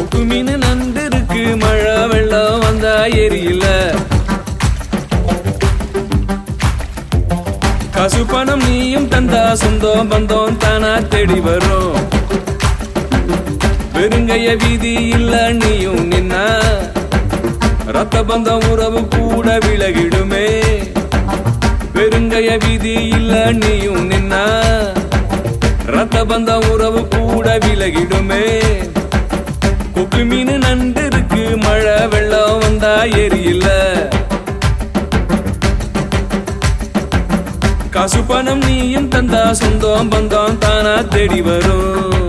கொக்கு மீன் நண்டு இருக்கு மழை வெள்ளம் வந்தா எரியில காசு பணம் நீயும் தந்தா சொந்தம் பந்தம் தானா தேடி வரும் பெருங்கைய வீதி இல்ல நீயும் நின்னா ரத்த பந்தம் உறவு கூட விலகிடுமே பெருங்கைய வீதி இல்ல நீயும் நின்னா ரத்த பந்தம் உறவு கூட விலகிடுமே கொக்கு மீன் நண்டு இருக்கு மழை வெள்ளம் வந்தா எரியில காசு பணம் நீயும் தந்தா சொந்தம் பந்தம் தானா தேடி வரும்